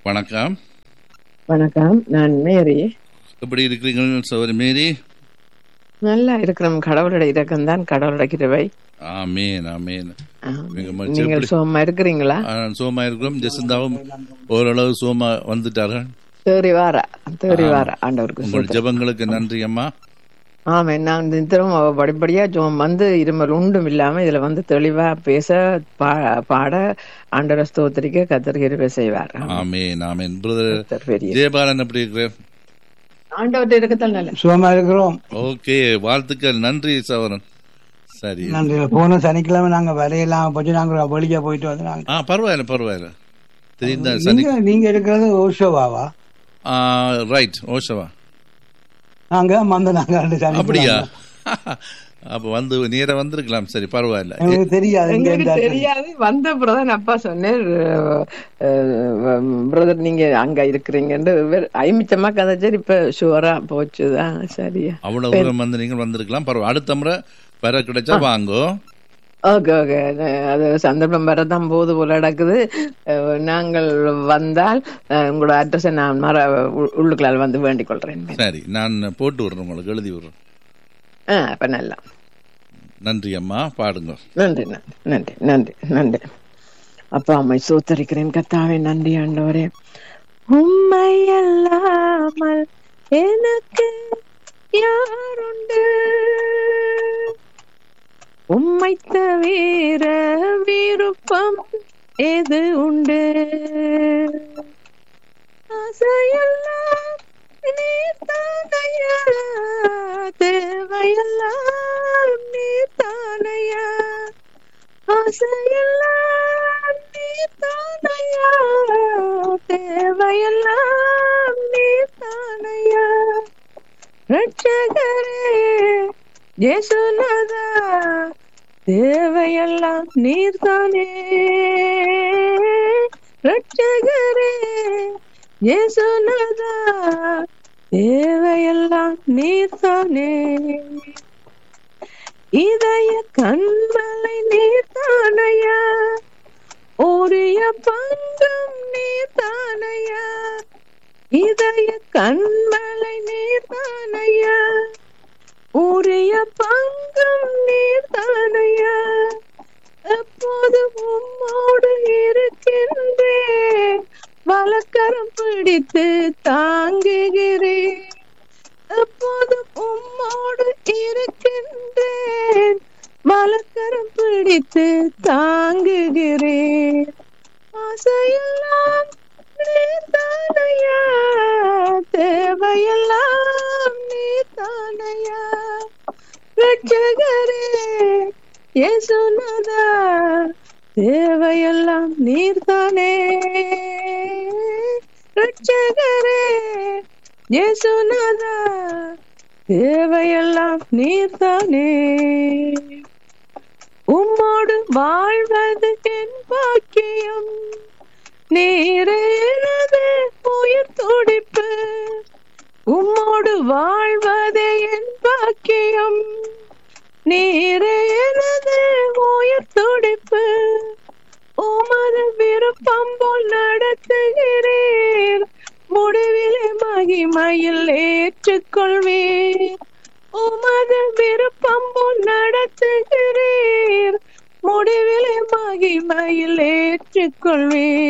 வணக்கம் வணக்கம் நான் மேரி எப்படி இருக்கிறீங்க சோதரி மேரி நல்லா இருக்கிறோம் கடவுளோட இரக்கம் தான் கடவுளோட கிருபை ஆமேன் ஆமேன் ஆ. மிக மகிழ்ச்சி. நீங்கள் எப்படி- சுகமா இருக்கிறீங்களா ஆ, சோமா இருக்கிறோம் ஜெசிந்தாவும் ஓரளவு சோமா வந்துட்டார்கள் தேறி வார தேறி வார ஆண்டவருக்கு உங்கள் சூப்பர். ஜெபங்களுக்கு நன்றி அம்மா ஆமா நான் தினம் படிப்படியா ஜோம் வந்து இருமல் உண்டும் இல்லாம இதுல வந்து தெளிவா பேச பா- பாட ஆண்டவர ஸ்தோத்திரிக்க கத்தர் கிருபை செய்வார் ஆமேன் ஆமேன் பிரதர் கர்த்தர் பெரிய ஜெயபாலன் எப்படி இருக்கிறார் ஆண்டவர்கிட்ட இருக்கத்தான் நல்ல சுகமா இருக்கிறோம் ஓகே வாழ்த்துக்கள் நன்றி சவரன் சரி நன்றி போன சனிக்கிழமை நாங்க வரையெல்லாம் போச்சு நாங்க வெளியே போயிட்டு வந்து நாங்க ஆ பரவாயில்ல பரவாயில்ல தெரிந்த சனி நீங்க நீங்க இருக்கிறது ஓஷோவாவா ரைட் ஓஷவா நாங்க மந்த நாங்க ரெண்டு சனிக்கிழமை. அப்படியா அப்ப வந்து நேரா வந்திருக்கலாம் சரி பரவாயில்ல எனக்கு தெரியாது இங்க எங்களுக்கு இந்த- தெரியாது வந்த பிரதான் அப்பா சொன்னேன் பிரதர் நீங்க அங்க இருக்கிறீங்கன்னு ஐமிச்சமா கதைச்சார் இப்ப ஷுவரா போச்சுதான் சரியா அவ்வளவு தூரம் வந்து நீங்கள் வந்திருக்கலாம் பரவாயில்ல அடுத்த முறை வர கிடைச்சா வாங்கோ ஓகே ஓகே அது சந்தர்ப்பம் வரதான் போது போல நடக்குது அஹ், நாங்கள் வந்தால் அஹ், உங்களோட அட்ரஸை நான் மற உ- உள்ளுக்குள்ளால் வந்து வேண்டிக் கொள்றேன் சரி நான் போட்டு விடுறேன் உங்களுக்கு எழுதி விடுறேன் ஆ அப்ப நல்லா நன்றி அம்மா பாடுங்க நன்றி நன்றி நன்றி நன்றி நன்றி அப்பா அம்மை சோத்தரிக்கிறேன் கத்தாவே நன்றி ஆண்டவரே உம்மை அல்லாமல் எனக்கு யாருண்டு உம்மை தவிர விருப்பம் எது உண்டு ஆசையெல்லாம் நீர்தானையா தேவையெல்லாம் நீர்தானையா ஆசையெல்லாம் நீர்தானையா தேவையெல்லாம் நீர்தானையா ரட்சகரே இயேசுநாதா தேவையெல்லாம் நீர்தானே ரட்சகரே இயேசுநாதா தேவையெல்லாம் நீர்தானே இதய கண்மலை நீர்தானையா ஓரிய பங்கம் நீர்தானையா இதய கண்மலை நீர்தானையா உரிய பங்கம் நீர்தானையா எப்போதும் உம்மோடு இருக்கின்றேன் வழக்கரம் பிடித்து தாங்குகிறேன் எப்போதும் உம்மோடு இருக்கின்றேன் வழக்கரம் பிடித்து தாங்குகிறேன் ஆசையெல்லாம் நீர்தானையா தேவையெல்லாம் நீர்தானையா ரட்சகரே இயேசுநாதா தேவையெல்லாம் நீர்தானே ரட்சகரே இயேசுநாதா தேவையெல்லாம் நீர்தானே உம்மோடு வாழ்வது என் பாக்கியம் நீரேனது உயிர் துடிப்பு உம்மோடு வாழ்வதே என் பாக்கியம் நீரேனது உயிர் துடிப்பு உமது விருப்பம் போல் நடத்துகிறீர் முடிவிலே மகிமையில் ஏற்றுக்கொள்வீர் உமது விருப்பம் போல் நடத்துகிறீர் முடிவிலே மகிமையில் ஏற்றுக்கொள்வீர்